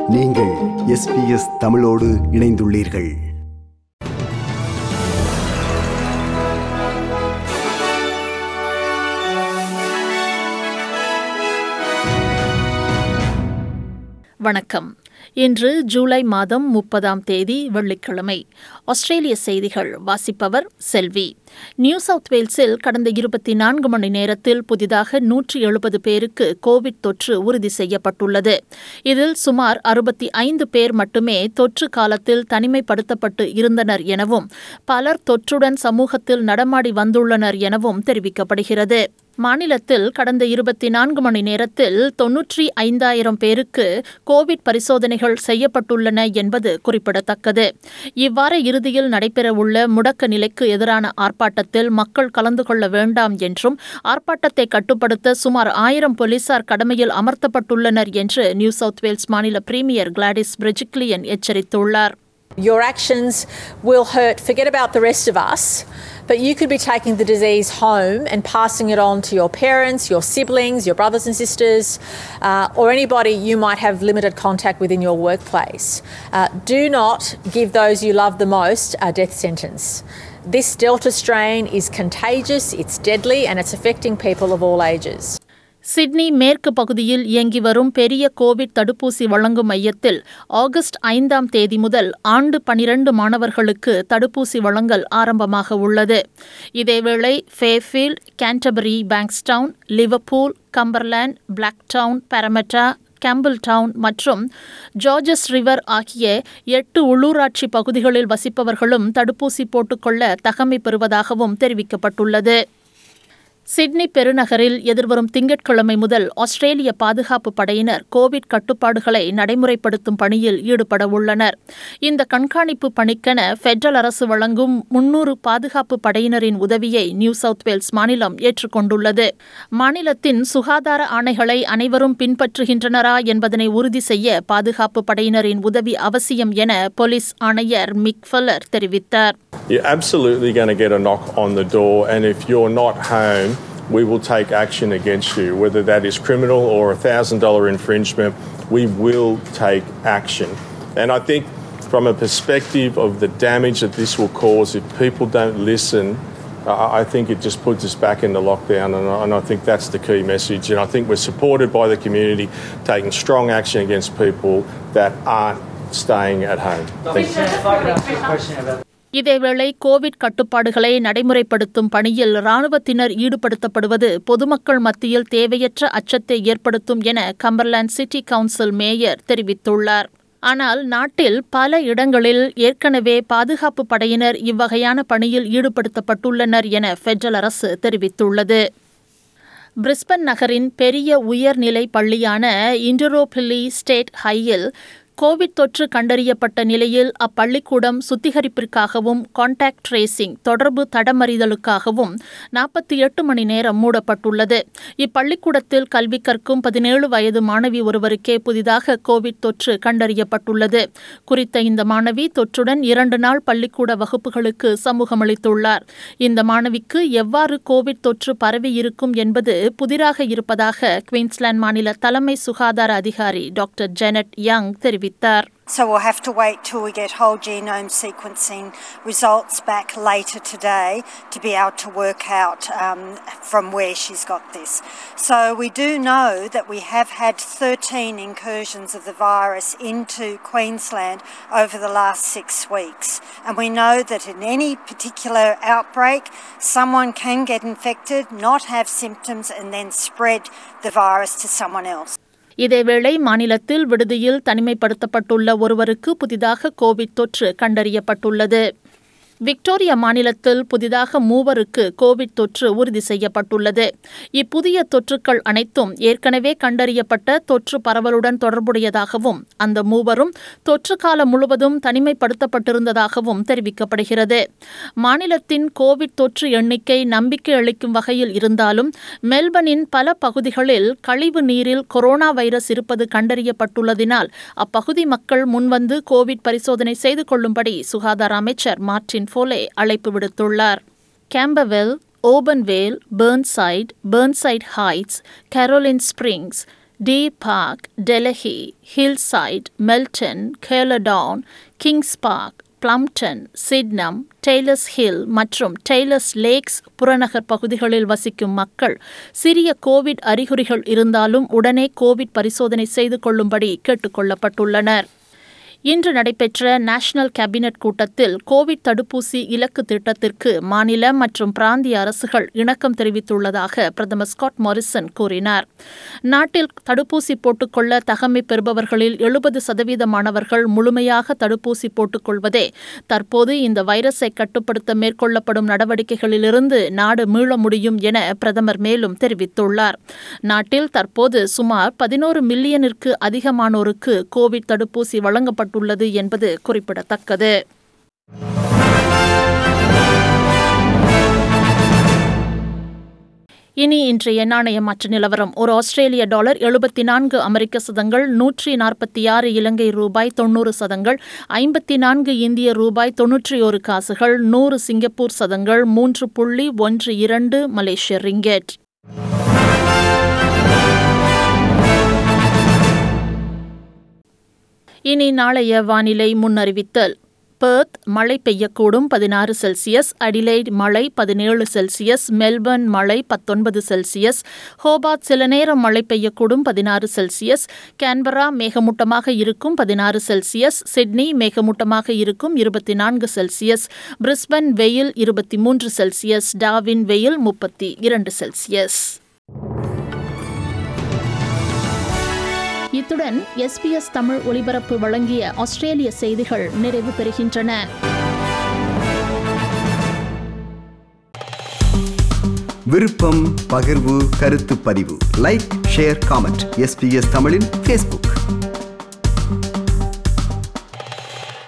நீங்கள் எஸ்பிஎஸ் தமிழோடு இணைந்துள்ளீர்கள் வணக்கம் இன்று ஜூலை மாதம் முப்பதாம் தேதி வெள்ளிக்கிழமை ஆஸ்திரேலிய செய்திகள் வாசிப்பவர் செல்வி நியூ சவுத் வேல்ஸில் கடந்த இருபத்தி நான்கு மணி நேரத்தில் புதிதாக நூற்றி எழுபது பேருக்கு கோவிட் தொற்று உறுதி செய்யப்பட்டுள்ளது இதில் சுமார் அறுபத்தி ஐந்து பேர் மட்டுமே தொற்று காலத்தில் தனிமைப்படுத்தப்பட்டு இருந்தனர் எனவும் பலர் தொற்றுடன் சமூகத்தில் நடமாடி வந்துள்ளனர் எனவும் தெரிவிக்கப்படுகிறது மாநிலத்தில் கடந்த இருபத்தி நான்கு மணி நேரத்தில் தொன்னூற்றி ஐந்தாயிரம் பேருக்கு கோவிட் பரிசோதனைகள் செய்யப்பட்டுள்ளன என்பது குறிப்பிடத்தக்கது இவ்வார இறுதியில் நடைபெறவுள்ள முடக்க நிலைக்கு எதிரான ஆர்ப்பாட்டத்தில் மக்கள் கலந்து கொள்ள வேண்டாம் என்றும் ஆர்ப்பாட்டத்தை கட்டுப்படுத்த சுமார் ஆயிரம் போலீசார் கடமையில் அமர்த்தப்பட்டுள்ளனர் என்று நியூ சவுத் வேல்ஸ் மாநில பிரீமியர் கிளாடிஸ் பிரிஜிக்லியன் எச்சரித்துள்ளார் Your actions will hurt. Forget about the rest of us. But you could be taking the disease home and passing it on to your parents, your siblings, your brothers and sisters, uh, or anybody you might have limited contact with in your workplace. Uh, do not give those you love the most a death sentence. This Delta strain is contagious, it's deadly, and it's affecting people of all ages. Sydney மேற்கு பகுதியில் இயங்கி வரும் பெரிய Covid தடுப்பூசி வழங்கும் மையத்தில் August ஐந்தாம் தேதி முதல் ஆண்டு பனிரண்டு மாணவர்களுக்கு தடுப்பூசி வழங்கல் ஆரம்பமாக உள்ளது இதேவேளை Fairfield Canterbury Bankstown Liverpool Cumberland Blacktown Parramatta Campbelltown மற்றும் ஜார்ஜஸ் ரிவர் ஆகிய எட்டு உள்ளூராட்சி பகுதிகளில் வசிப்பவர்களும் தடுப்பூசி போட்டுக்கொள்ள தகமை பெறுவதாகவும் தெரிவிக்கப்பட்டுள்ளது சிட்னி பெருநகரில் எதிர்வரும் திங்கட்கிழமை முதல் ஆஸ்திரேலிய பாதுகாப்பு படையினர் கோவிட் கட்டுப்பாடுகளை நடைமுறைப்படுத்தும் பணியில் ஈடுபட உள்ளனர் இந்த கண்காணிப்பு பணிக்கென பெட்ரல் அரசு வழங்கும் முன்னூறு பாதுகாப்பு படையினரின் உதவியை நியூ சவுத் வேல்ஸ் மாநிலம் ஏற்றுக்கொண்டுள்ளது மாநிலத்தின் சுகாதார ஆணைகளை அனைவரும் பின்பற்றுகின்றனரா என்பதனை உறுதி செய்ய பாதுகாப்பு படையினரின் உதவி அவசியம் என போலீஸ் ஆணையர் மிக் ஃபெல்லர் தெரிவித்தார் You're absolutely going to get a knock on the door, and if you're not home, we will take action against you, whether that is criminal or a thousand dollar infringement. We will take action, and I think from a perspective of the damage that this will cause if people don't listen. I I think it just puts us back into lockdown, and I, and I think that's the key message. And I think we're supported by the community taking strong action against people that aren't staying at home. Thank you. If I could ask you a question about இதேவேளை Covid கட்டுப்பாடுகளை நடைமுறைப்படுத்தும் பணியில் இராணுவத்தினர் ஈடுபடுத்தப்படுவது பொதுமக்கள் மத்தியில் தேவையற்ற அச்சத்தை ஏற்படுத்தும் என கம்பர்லாந்து சிட்டி கவுன்சில் மேயர் தெரிவித்துள்ளார் ஆனால் நாட்டில் பல இடங்களில் ஏற்கனவே பாதுகாப்பு படையினர் இவ்வகையான பணியில் ஈடுபடுத்தப்பட்டுள்ளனர் என பெட்ரல் அரசு தெரிவித்துள்ளது பிரிஸ்பன் நகரின் பெரிய உயர்நிலை பள்ளியான இண்டரோபில்லி ஸ்டேட் ஹையில் கோவிட் தொற்று கண்டறியப்பட்ட நிலையில் அப்பள்ளிக்கூடம் சுத்திகரிப்பிற்காகவும் கான்டாக்ட் ட்ரேசிங் தொடர்பு தடமறிதலுக்காகவும் நாற்பத்தி எட்டு மணி நேரம் மூடப்பட்டுள்ளது இப்பள்ளிக்கூடத்தில் கல்வி கற்கும் பதினேழு வயது மாணவி ஒருவருக்கே புதிதாக கோவிட் தொற்று கண்டறியப்பட்டுள்ளது குறித்த இந்த மாணவி தொற்றுடன் இரண்டு நாள் பள்ளிக்கூட வகுப்புகளுக்கு சமூகமளித்துள்ளார் இந்த மாணவிக்கு எவ்வாறு கோவிட் தொற்று பரவி இருக்கும் என்பது புதிராக இருப்பதாக குயின்ஸ்லாந்து மாநில தலைமை சுகாதார அதிகாரி டாக்டர் ஜெனட் யங் தெரிவித்தார் So we'll have to wait till we get whole genome sequencing results back later today to be able to work out um, from where she's got this. So we do know that we have had 13 incursions of the virus into Queensland over the last six weeks. And we know that in any particular outbreak, someone can get infected, not have symptoms, and then spread the virus to someone else. இதேவேளை மாநிலத்தில் விடுதியில் தனிமைப்படுத்தப்பட்டுள்ள ஒருவருக்கு புதிதாக Covid தொற்று கண்டறியப்பட்டுள்ளது Victoria மாநிலத்தில் புதிதாக மூவருக்கு Covid தொற்று உறுதி செய்யப்பட்டுள்ளது இப்புதிய தொற்றுக்கள் அனைத்தும் ஏற்கனவே கண்டறியப்பட்ட தொற்று பரவலுடன் தொடர்புடையதாகவும் அந்த மூவரும் தொற்று காலம் முழுவதும் தனிமைப்படுத்தப்பட்டிருந்ததாகவும் தெரிவிக்கப்படுகிறது மாநிலத்தின் கோவிட் தொற்று எண்ணிக்கை நம்பிக்கை அளிக்கும் வகையில் இருந்தாலும் மெல்பர்னின் பல பகுதிகளில் கழிவு நீரில் கொரோனா வைரஸ் இருப்பது கண்டறியப்பட்டுள்ளதினால் அப்பகுதி மக்கள் முன்வந்து கோவிட் பரிசோதனை செய்து கொள்ளும்படி சுகாதார அமைச்சர் மார்டின் ஃபோலே அழைப்பு விடுத்துள்ளார் Campbellfield Openvale Burnside Burnside Heights Caroline Springs Deer Park Delahey Hillside Melton Keilor Downs Kings Park Plumpton Sydenham Taylors Hill மற்றும் டெய்லர்ஸ் லேக்ஸ் புறநகர் பகுதிகளில் வசிக்கும் மக்கள் சிறிய கோவிட் அறிகுறிகள் இருந்தாலும் உடனே கோவிட் பரிசோதனை செய்து கொள்ளும்படி கேட்டுக்கொள்ளப்பட்டுள்ளனர் இன்று நடைபெற்ற நேஷனல் கேபினெட் கூட்டத்தில் கோவிட் தடுப்பூசி இலக்கு திட்டத்திற்கு மாநில மற்றும் பிராந்திய அரசுகள் இணக்கம் தெரிவித்துள்ளதாக பிரதமர் ஸ்காட் மாரிசன் கூறினார் நாட்டில் தடுப்பூசி போட்டுக்கொள்ள தகமை பெறுபவர்களில் எழுபது சதவீதமானவர்கள் முழுமையாக தடுப்பூசி போட்டுக்கொள்வதே தற்போது இந்த வைரஸை கட்டுப்படுத்த மேற்கொள்ளப்படும் நடவடிக்கைகளிலிருந்து நாடு மீள முடியும் என பிரதமர் மேலும் தெரிவித்துள்ளார் நாட்டில் தற்போது சுமார் பதினோரு மில்லியனிற்கு அதிகமானோருக்கு கோவிட் தடுப்பூசி வழங்கப்பட்டுள்ளது என்பது குறிப்பிடத்தக்கது இனி இன்றைய நாணய மாற்று நிலவரம் ஒரு ஆஸ்திரேலிய டாலர் எழுபத்தி நான்கு அமெரிக்க சதங்கள் நூற்றி நாற்பத்தி ஆறு இலங்கை ரூபாய் தொண்ணூறு சதங்கள் ஐம்பத்தி நான்கு இந்திய ரூபாய் தொன்னூற்றி ஒரு காசுகள் நூறு சிங்கப்பூர் சதங்கள் மூன்று புள்ளி ஒன்று இரண்டு மலேசிய ரிங்கெட் இனி நாளைய வானிலை முன்னறிவித்தல் பெர்த் மழை பெய்யக்கூடும் பதினாறு செல்சியஸ் அடிலைட் மழை பதினேழு செல்சியஸ் மெல்பர்ன் மழை பத்தொன்பது செல்சியஸ் ஹோபார்ட் சில நேரம் மழை பெய்யக்கூடும் பதினாறு செல்சியஸ் கேன்பரா மேகமூட்டமாக இருக்கும் பதினாறு செல்சியஸ் சிட்னி மேகமூட்டமாக இருக்கும் இருபத்தி நான்கு செல்சியஸ் பிரிஸ்பன் வெயில் இருபத்தி மூன்று செல்சியஸ் டாவின் வெயில் முப்பத்தி இரண்டு செல்சியஸ் இத்துடன் எஸ்பிஎஸ் தமிழ் ஒலிபரப்பு வழங்கிய ஆஸ்திரேலிய செய்திகள் நிறைவு பெறுகின்றன விருப்பம் பகிர்வு கருத்து பதிவு லைக் ஷேர் காமெண்ட் எஸ்பிஎஸ் தமிழின் ஃபேஸ்புக்